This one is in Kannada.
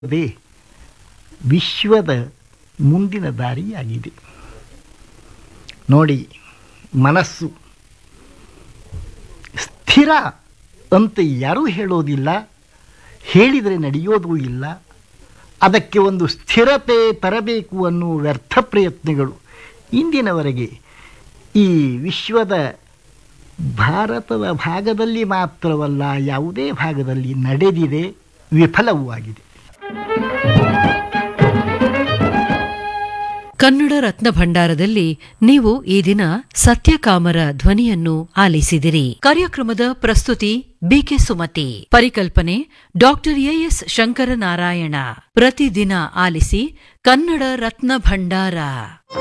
ಅದೇ ವಿಶ್ವದ ಮುಂದಿನ ದಾರಿಯಾಗಿದೆ ನೋಡಿ ಮನಸ್ಸು ಸ್ಥಿರ ಅಂತ ಯಾರೂ ಹೇಳೋದಿಲ್ಲ ಹೇಳಿದರೆ ನಡೆಯೋದೂ ಇಲ್ಲ ಅದಕ್ಕೆ ಒಂದು ಸ್ಥಿರತೆ ತರಬೇಕು ಅನ್ನುವ ವ್ಯರ್ಥ ಪ್ರಯತ್ನಗಳು ಇಂದಿನವರೆಗೆ ಈ ವಿಶ್ವದ ಭಾರತದ ಭಾಗದಲ್ಲಿ ಮಾತ್ರವಲ್ಲ ಯಾವುದೇ ಭಾಗದಲ್ಲಿ ನಡೆದಿದೆ ವಿಫಲವೂ ಆಗಿದೆ ಕನ್ನಡ ರತ್ನ ಭಂಡಾರದಲ್ಲಿ ನೀವು ಈ ದಿನ ಸತ್ಯಕಾಮರ ಧ್ವನಿಯನ್ನು ಆಲಿಸಿದಿರಿ ಕಾರ್ಯಕ್ರಮದ ಪ್ರಸ್ತುತಿ ಬಿಕೆ ಸುಮತಿ ಪರಿಕಲ್ಪನೆ ಡಾಕ್ಟರ್ ಎಎಸ್ ಶಂಕರನಾರಾಯಣ ಪ್ರತಿದಿನ ಆಲಿಸಿ ಕನ್ನಡ ರತ್ನ ಭಂಡಾರ